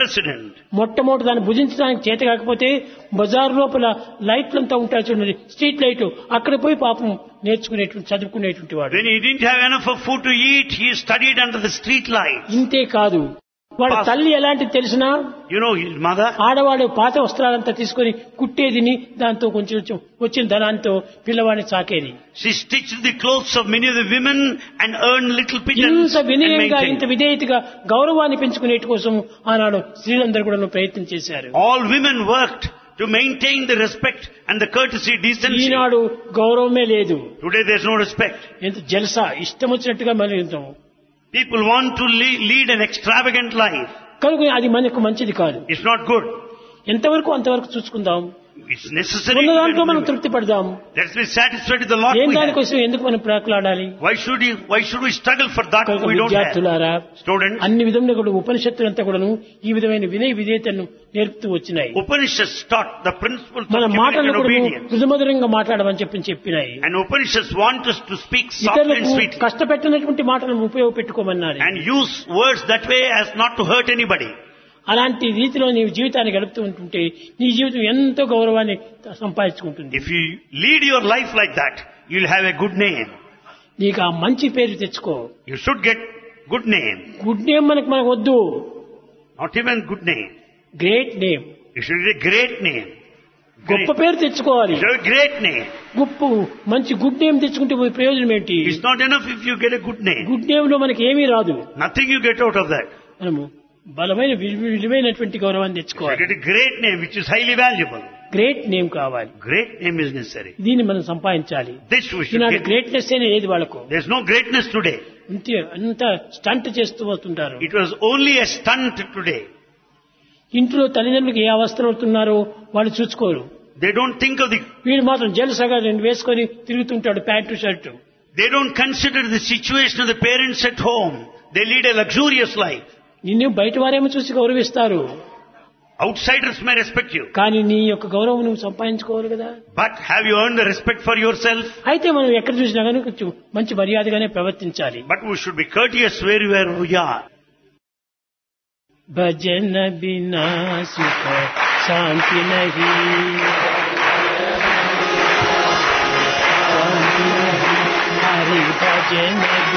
president. మొట్టమొదటి దాన్ని భుజించడానికి చేత కాకపోతే బజార్ లోపల లైట్లంతా ఉంటాయి చూడండి స్ట్రీట్ లైట్ అక్కడ పోయి పాపం నేర్చుకునేటువంటి చదువుకునేటువంటి వాడు When he didn't have enough of food to eat, he studied under the street light. ఇంతే కాదు వాళ్ళ తల్లి ఎలాంటిది తెలిసినా You know his mother? ఆడవాళ్ళు పాత వస్త్రాలంతా తీసుకొని కుట్టేదిని దాంతో కొంచెం కొంచెం వచ్చిన ధనాంతో పిల్లవాడిని సాకేది She stitched the clothes of many of the women and earned little pittance ఇంత and వినయంగా ఇంత maintained. విధేయతగా గౌరవాన్ని పెంచుకునేటి కోసం ఆనాడు స్త్రీలందరూ కూడా ప్రయత్నం చేశారు All women worked to maintain the respect and the courtesy, decency. ఈనాడు గౌరవమే లేదు Today there's no respect. ఎంత జలసా ఇష్టం వచ్చినట్టుగా మరి People want to le- lead an extravagant life. కనుక అది మనకు మంచిది కాదు It's not good. ఎంతవరకు అంతవరకు చూసుకుందాం It's necessary. ఉన్న to దాంట్లో మనం live. తృప్తి పడదాం Let's be satisfied with the lot ఏం we have. దానికోసం ఎందుకు మనం ప్రాకులాడాలి Why should you, why should we struggle for that కనుక we don't have? విద్యార్థులారా Students, అన్ని విధంగా కూడా ఉపనిషత్తులంతా కూడాను ఈ విధమైన వినయ విధేయతను నేర్పుతూ వచ్చినాయి Upanishads taught the principles of మన humility మాటలను and కూడా obedience. మృదుమధురంగా మాట్లాడమని చెప్పి చెప్పినాయి And Upanishads want us to speak softly and ఇతరులకు sweetly. కష్టపెట్టినటువంటి మాటలను ఉపయోగపెట్టుకోమన్నారు And use words that way as not to hurt anybody. అలాంటి రీతిలో నీవు జీవితాన్ని గడుపుతూ ఉంటుంటే నీ జీవితం ఎంతో గౌరవాన్ని సంపాదించుకుంటుంది If you lead your life like that, you'll have a good name. నీకు ఆ మంచి పేరు తెచ్చుకో You should get good name. Good name మనకు మనకు వద్దు Not even good name. Great name You should get a great name. గొప్ప Great. పేరు తెచ్చుకోవాలి You should have a great name. గొప్ప మంచి గుడ్ నేమ్ తెచ్చుకుంటే పోయే ప్రయోజనం ఏంటి It's not enough if you get a good name. Good name లో మనకి ఏమీ రాదు Nothing you get out of that. మనము బలమైన విలు- విలువైనటువంటి గౌరవాన్ని You తెచ్చుకోవాలి get a great name which is highly valuable. Great name కావాలి Great name is necessary. దీన్ని మనం సంపాదించాలి This we should ఈనాడు get. గ్రేట్నెస్ అనే ఏది వాళ్ళకు There's no greatness today. అంతే అంత స్టంట్ చేస్తూ వస్తుంటారు It was only a stunt today. ఇంట్లో తల్లిదండ్రులకు ఏ అవస్థలు అవుతున్నారో వాళ్ళు చూసుకోరు They don't think of the, వీడు మాత్రం జలసగా రెండు వేసుకొని తిరుగుతుంటాడు pant shirt they don't consider the situation of the parents at home. They lead a luxurious life. నిన్ను బయట వారేమో చూసి గౌరవిస్తారు Outsiders may respect you. కానీ నీ యొక్క గౌరవం నువ్వు సంపాదించుకోవాలి కదా But have you earned the respect for yourself? అయితే మనం ఎక్కడ చూసినా కానీ కొంచెం మంచి మర్యాదగానే ప్రవర్తించాలి But we should be courteous wherever we are. భజన బినా సుఖ శాంతి నహి శాంతి నహి హరి భజన